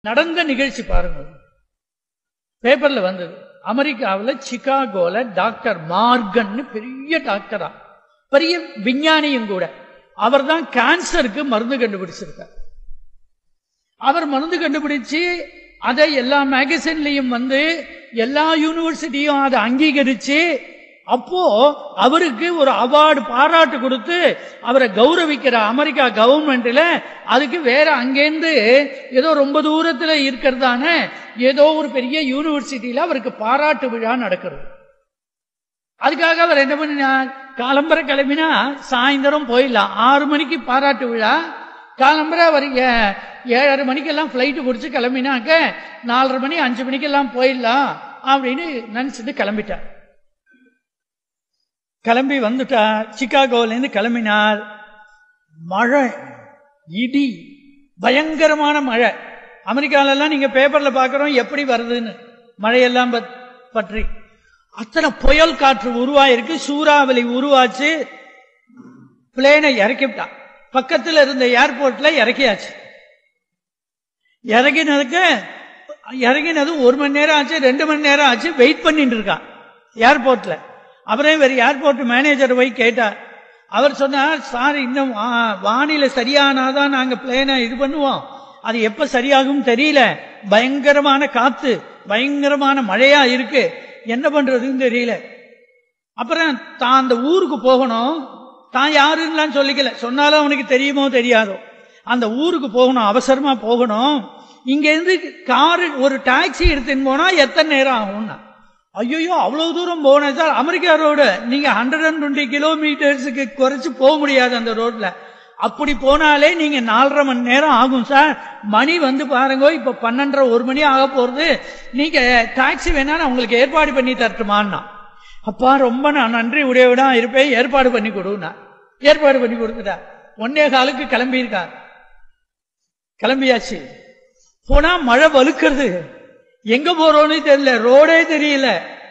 நடந்த நிகழ்ச்சி பாருங்க பேப்பர்ல வந்தது அமெரிக்காவுல சிகாகோல டாக்டர் மார்கன் பெரிய டாக்டரா பெரிய விஞ்ஞானியும் கூட அவர்தான் கேன்சருக்கு மருந்து கண்டுபிடிச்சிருக்கார் அவர் மருந்து கண்டுபிடிச்சு அதை எல்லா மேகசின்லயும் வந்து எல்லா யூனிவர்சிட்டியும் அதை அங்கீகரிச்சு அப்போ அவருக்கு ஒரு அவார்டு பாராட்டு கொடுத்து அவரை கௌரவிக்கிற அமெரிக்கா கவர்மெண்ட்ல அதுக்கு வேற அங்கேருந்து ஏதோ ரொம்ப தூரத்துல இருக்கிறதான ஏதோ ஒரு பெரிய யூனிவர்சிட்டியில அவருக்கு பாராட்டு விழா நடக்கிறது அதுக்காக அவர் என்ன பண்ணினார் காலம்பரை கிளம்பினா சாயந்தரம் போயிடலாம் ஆறு மணிக்கு பாராட்டு விழா காலம்பரை அவர் ஏ- ஏழரை மணிக்கெல்லாம் ஃப்ளைட்டு பிடிச்சி கிளம்பினாக்க நாலரை மணி அஞ்சு மணிக்கெல்லாம் போயிடலாம் அப்படின்னு நினைச்சிட்டு கிளம்பிட்டார் கிளம்பி வந்துட்டார் சிகாகோலேருந்து கிளம்பினார் மழை இடி பயங்கரமான மழை அமெரிக்கால எல்லாம் நீங்க பேப்பர்ல பார்க்கறோம் எப்படி வருதுன்னு மழையெல்லாம் பத்- பற்றி அத்தனை புயல் காற்று உருவாயிருக்கு சூறாவளி உருவாச்சு பிளேனை இறக்கிவிட்டான் பக்கத்துல இருந்த ஏர்போர்ட்ல இறக்கியாச்சு இறங்கினதுக்கு இறங்கினது ஒரு மணி நேரம் ஆச்சு ரெண்டு மணி நேரம் ஆச்சு வெயிட் பண்ணிட்டு இருக்கான் ஏர்போர்ட்ல அப்புறம் இவர் ஏர்போர்ட் மேனேஜர் போய் கேட்டார் அவர் சொன்னார் சார் இன்னும் வா- வானிலை சரியானாதான் நாங்க பிளேனை இது பண்ணுவோம் அது எப்ப சரியாகும் தெரியல பயங்கரமான காத்து பயங்கரமான மழையா இருக்கு என்ன பண்றதுன்னு தெரியல அப்புறம் தான் அந்த ஊருக்கு போகணும் தான் யாருன்னு சொல்லிக்கல சொன்னாலும் அவனுக்கு தெரியுமோ தெரியாதோ அந்த ஊருக்கு போகணும் அவசரமா போகணும் இங்க இருந்து காரு ஒரு டாக்ஸி எடுத்துன்னு போனா எத்தனை நேரம் ஆகும்னா ஐயோ அவ்வளவு தூரம் போனேன் சார் அமெரிக்கா ரோடு நீங்க ஹண்ட்ரட் அண்ட் டுவெண்ட்டி கிலோமீட்டர்ஸுக்கு குறைச்சு போக முடியாது அந்த ரோட்ல அப்படி போனாலே நீங்க நாலரை மணி நேரம் ஆகும் சார் மணி வந்து பாருங்க இப்ப பன்னெண்டரை ஒரு மணி ஆக போறது நீங்க டாக்ஸி வேணா நான் உங்களுக்கு ஏற்பாடு பண்ணி தரட்டுமான்னா அப்பா ரொம்ப நான் நன்றி உடையவிடா இருப்பேன் ஏற்பாடு பண்ணி கொடுனா ஏற்பாடு பண்ணி கொடுத்துட்டா ஒன்னே காலுக்கு கிளம்பியிருக்கார் கிளம்பியாச்சு போனா மழை வலுக்கிறது எங்க போறோம்னு தெரியல ரோடே தெரியல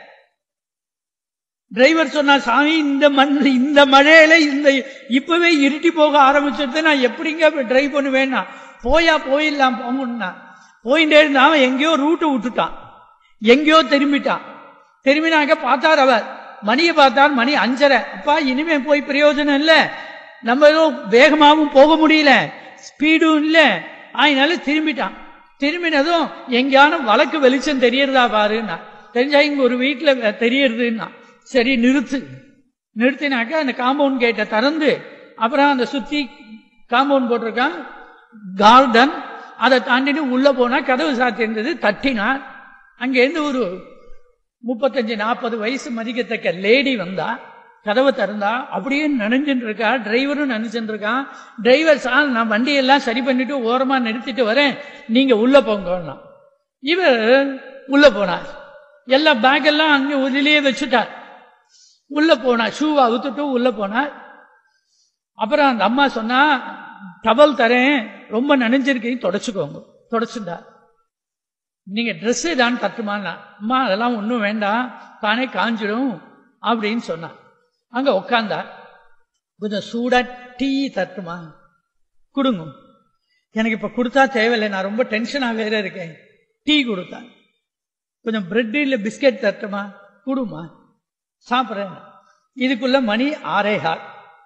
டிரைவர் சொன்னா சாமி இந்த மண் இந்த மழையில இந்த இப்பவே இருட்டி போக ஆரம்பிச்சிட்டு நான் எப்படிங்க டிரைவ் பண்ணுவேன்னா போயா போயிடலாம் போங்கன்னா போயிட்டே இருந்தா அவன் எங்கேயோ ரூட்டு விட்டுட்டான் எங்கேயோ திரும்பிட்டான் திரும்பினாக்க பார்த்தார் அவர் மணியை பார்த்தார் மணி அஞ்சரை அப்பா இனிமே போய் பிரயோஜனம் இல்ல நம்ம ஏதோ வேகமாவும் போக முடியல ஸ்பீடும் இல்ல அதனால திரும்பிட்டான் திரும்பினதும் எங்கேயான வழக்கு வெளிச்சம் தெரியறதா பாருன்னா தெரிஞ்சா இங்க ஒரு வீட்டுல தெரியறதுன்னா சரி நிறுத்து நிறுத்தினாக்க அந்த காம்பவுண்ட் கேட்டை திறந்து அப்புறம் அந்த சுத்தி காம்பவுண்ட் போட்டிருக்கான் கார்டன் அதை தாண்டிட்டு உள்ள போனா கதவு சாத்தியிருந்தது தட்டினார் அங்கேருந்து ஒரு முப்பத்தஞ்சு நாற்பது வயசு மதிக்கத்தக்க லேடி வந்தா கதவை திறந்தா அப்படியே நனைஞ்சுட்டு இருக்கா டிரைவரும் நனைச்சுட்டு இருக்கான் டிரைவர் சார் நான் வண்டியெல்லாம் சரி பண்ணிட்டு ஓரமா நிறுத்திட்டு வரேன் நீங்க உள்ள போங்கன்னா இவர் உள்ள போனார் எல்லா பேக் எல்லாம் அங்க உள்ளிலேயே வச்சுட்டார் உள்ள போனார் ஷூவை அவுத்துட்டு உள்ள போனார் அப்புறம் அந்த அம்மா சொன்னா டவல் தரேன் ரொம்ப நனைஞ்சிருக்கு தொடச்சுக்கோங்க தொடச்சுட்டா நீங்க ட்ரெஸ் தான் தட்டுமான்னா அம்மா அதெல்லாம் ஒன்றும் வேண்டாம் தானே காஞ்சிடும் அப்படின்னு சொன்னா அங்க உட்காந்தா கொஞ்சம் சூடா டீ தட்டுமா கொடுங்க எனக்கு இப்ப கொடுத்தா தேவையில்லை நான் ரொம்ப டென்ஷனா வேற இருக்கேன் டீ கொடுத்தா கொஞ்சம் பிரெட் இல்ல பிஸ்கெட் தட்டுமா கொடுமா சாப்பிட்றேன் இதுக்குள்ள மணி ஆறே ஹால்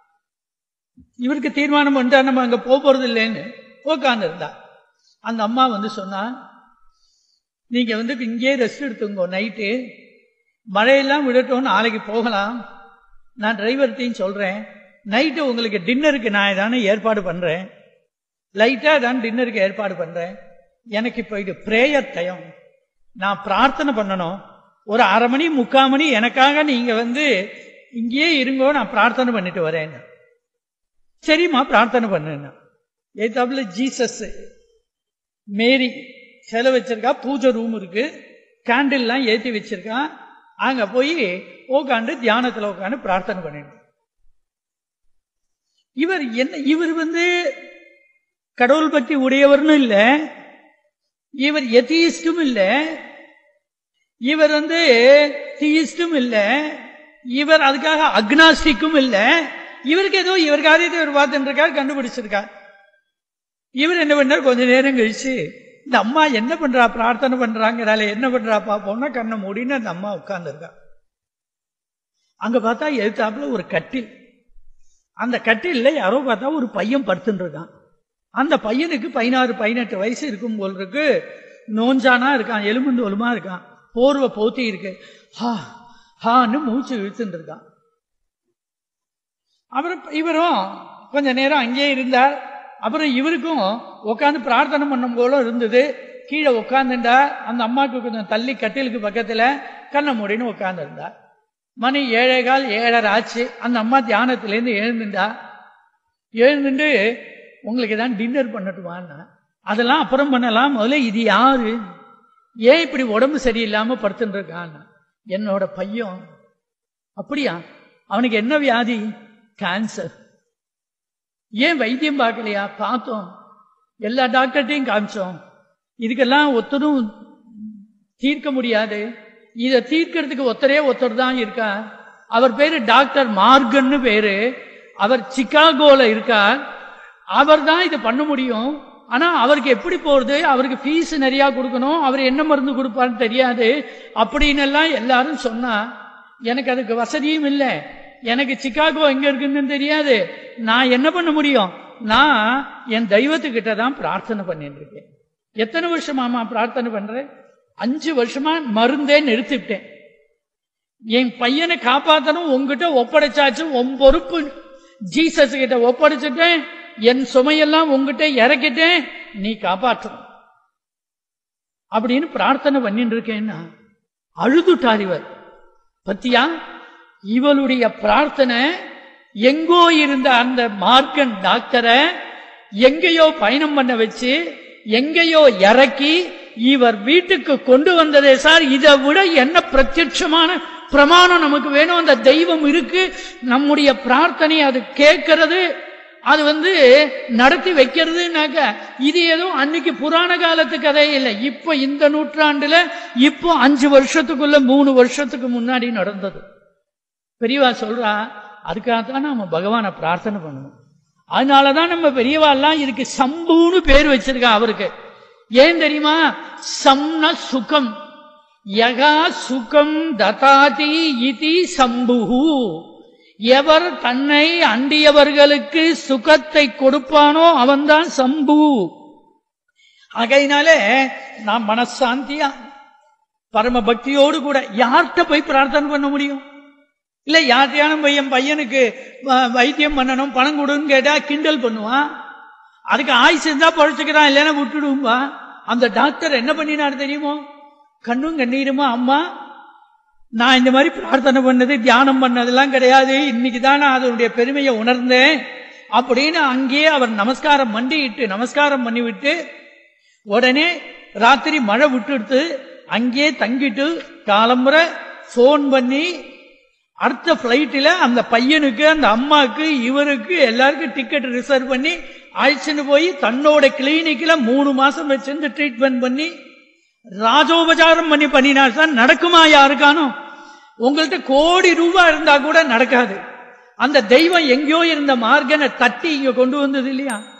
இவருக்கு தீர்மானம் பண்ணிட்டா நம்ம அங்க போக போறது இல்லைன்னு உட்கார்ந்து இருந்தா அந்த அம்மா வந்து சொன்னா நீங்க வந்து இங்கேயே ரெஸ்ட் எடுத்துங்க நைட்டு மழையெல்லாம் விடட்டும் நாளைக்கு போகலாம் நான் டிரைவர்கிட்டையும் சொல்றேன் நைட்டு உங்களுக்கு டின்னருக்கு நான் தானே ஏற்பாடு பண்றேன் லைட்டா தான் டின்னருக்கு ஏற்பாடு பண்றேன் எனக்கு இப்போ இது பிரேயர் டயம் நான் பிரார்த்தனை பண்ணணும் ஒரு அரை மணி முக்கால் மணி எனக்காக நீங்க வந்து இங்கேயே இருங்கோ நான் பிரார்த்தனை பண்ணிட்டு வரேன் சரிம்மா பிரார்த்தனை பண்ணுன்னா ஏத்தாப்புல ஜீசஸ் மேரி சிலை வச்சிருக்கா பூஜை ரூம் இருக்கு கேண்டில் எல்லாம் ஏத்தி வச்சிருக்கான் அங்க போய் உட்காந்து தியானத்துல உட்காந்து பிரார்த்தனை பண்ணிட்டு இவர் என்ன இவர் வந்து கடவுள் பக்தி உடையவர்னு இல்ல இவர் எத்தியிஸ்டும் இல்ல இவர் வந்து தீயிஸ்டும் இல்ல இவர் அதுக்காக அக்னாஸ்டிக்கும் இல்ல இவருக்கு ஏதோ இவர் காரியத்தை இவர் பார்த்துட்டு இருக்கார் கண்டுபிடிச்சிருக்கார் இவர் என்ன பண்ணார் கொஞ்ச நேரம் கழிச்சு இந்த அம்மா என்ன பண்றா பிரார்த்தனை பண்றாங்கிறாளே என்ன பண்றா பாப்போம்னா கண்ணை மூடின்னு அந்த அம்மா உட்கார்ந்துருக்கா அங்க பார்த்தா எதிர்த்தாப்புல ஒரு கட்டில் அந்த கட்டில்ல யாரோ பார்த்தா ஒரு பையன் படுத்துட்டு இருக்கான் அந்த பையனுக்கு பதினாறு பதினெட்டு வயசு இருக்கும் போல் இருக்கு நோஞ்சானா இருக்கான் எலும்பு தோலுமா இருக்கான் போர்வை போத்தி இருக்கு ஹா ஹான்னு மூச்சு இழுத்துட்டு இருக்கான் அப்புறம் இவரும் கொஞ்ச நேரம் அங்கேயே இருந்தார் அப்புறம் இவருக்கும் உட்காந்து பிரார்த்தனை பண்ணும் போல இருந்தது கீழே உட்காந்துண்டா அந்த அம்மாவுக்கு கொஞ்சம் தள்ளி கட்டிலுக்கு பக்கத்துல கண்ணை மூடின்னு உட்கார்ந்து இருந்தார் மணி ஏழே கால் ஏழரை ஆச்சு அந்த அம்மா தியானத்திலேருந்து எழுந்துண்டா எழுந்துட்டு உங்களுக்கு தான் டின்னர் பண்ணட்டுமான்னா அதெல்லாம் அப்புறம் பண்ணலாம் முதல்ல இது யாரு ஏன் இப்படி உடம்பு சரியில்லாம படுத்துட்டு இருக்கான்னு என்னோட பையன் அப்படியா அவனுக்கு என்ன வியாதி கேன்சர் ஏன் வைத்தியம் பார்க்கலையா பார்த்தோம் எல்லா டாக்டர்கிட்டையும் காமிச்சோம் இதுக்கெல்லாம் ஒத்தரும் தீர்க்க முடியாது இதை தீர்க்கறதுக்கு ஒத்தரே ஒருத்தர் தான் இருக்கா அவர் பேரு டாக்டர் மார்கன்னு பேரு அவர் சிகாகோல இருக்கார் அவர் தான் இதை பண்ண முடியும் ஆனா அவருக்கு எப்படி போறது அவருக்கு ஃபீஸ் நிறைய கொடுக்கணும் அவர் என்ன மருந்து கொடுப்பாருன்னு தெரியாது அப்படின்னு எல்லாம் எல்லாரும் சொன்னா எனக்கு அதுக்கு வசதியும் இல்லை எனக்கு சிகாகோ எங்க இருக்குன்னு தெரியாது நான் என்ன பண்ண முடியும் நான் என் தெய்வத்துக்கிட்ட தான் பிரார்த்தனை பண்ணிட்டு இருக்கேன் எத்தனை வருஷமாமா பிரார்த்தனை பண்றேன் அஞ்சு வருஷமா மருந்தே நிறுத்திவிட்டேன் என் பையனை காப்பாத்தணும் உங்ககிட்ட ஒப்படைச்சாச்சு உன் பொறுப்பு ஜீசஸ் கிட்ட ஒப்படைச்சிட்டேன் என் சுமையெல்லாம் உங்ககிட்ட இறக்கிட்டேன் நீ காப்பாற்றணும் அப்படின்னு பிரார்த்தனை பண்ணிட்டு இருக்கேன்னா அழுதுட்டார் இவர் பத்தியா இவளுடைய பிரார்த்தனை எங்கோ இருந்த அந்த மார்க்கன் டாக்டரை எங்கேயோ பயணம் பண்ண வச்சு எங்கேயோ இறக்கி இவர் வீட்டுக்கு கொண்டு வந்ததே சார் இதை விட என்ன பிரத்யட்சமான பிரமாணம் நமக்கு வேணும் அந்த தெய்வம் இருக்கு நம்முடைய பிரார்த்தனை அது கேட்கறது அது வந்து நடத்தி வைக்கிறதுனாக்க இது எதுவும் அன்னைக்கு புராண காலத்து கதை இல்லை இப்ப இந்த நூற்றாண்டுல இப்போ அஞ்சு வருஷத்துக்குள்ள மூணு வருஷத்துக்கு முன்னாடி நடந்தது பெரியவா சொல்றா அதுக்காகத்தான் நம்ம பகவானை பிரார்த்தனை பண்ணணும் அதனாலதான் நம்ம பெரியவா எல்லாம் இதுக்கு சம்புன்னு பேர் வச்சிருக்கா அவருக்கு ஏன் தெரியுமா சம்ன சுகம் யகா சுகம் ததாதி இதி சம்புஹு எவர் தன்னை அண்டியவர்களுக்கு சுகத்தை கொடுப்பானோ அவன்தான் சம்பு ஆகையினாலே நான் மனசாந்தியா பரம பக்தியோடு கூட யார்கிட்ட போய் பிரார்த்தனை பண்ண முடியும் இல்ல யார்கிட்டயானும் போய் என் பையனுக்கு வ- வைத்தியம் பண்ணணும் பணம் கொடுன்னு கேட்டா கிண்டல் பண்ணுவான் அதுக்கு ஆயுசு இருந்தா பழச்சுக்கிறான் இல்லைன்னா விட்டுடும்பா அந்த டாக்டர் என்ன பண்ணினார் தெரியுமோ கண்ணும் கண்ணீருமா அம்மா நான் இந்த மாதிரி பிரார்த்தனை பண்ணது தியானம் பண்ணதெல்லாம் கிடையாது இன்னைக்கு தான் நான் அதனுடைய பெருமையை உணர்ந்தேன் அப்படின்னு அங்கேயே அவர் நமஸ்காரம் பண்ணிட்டு நமஸ்காரம் பண்ணிவிட்டு உடனே ராத்திரி மழை விட்டுடுத்து அங்கேயே தங்கிட்டு காலம்புரை ஃபோன் பண்ணி அடுத்த ஃப்ளைட்டில் அந்த பையனுக்கு அந்த அம்மாக்கு இவருக்கு எல்லாருக்கும் டிக்கெட் ரிசர்வ் பண்ணி அழைச்சிட்டு போய் தன்னோட கிளினிக்கில் மூணு மாசம் வச்சிருந்து ட்ரீட்மெண்ட் பண்ணி ராஜோபச்சாரம் பண்ணி பண்ணினார் சார் நடக்குமா யாருக்கானோ உங்கள்கிட்ட கோடி ரூபாய் இருந்தா கூட நடக்காது அந்த தெய்வம் எங்கேயோ இருந்த மார்கனை தட்டி இங்க கொண்டு வந்தது இல்லையா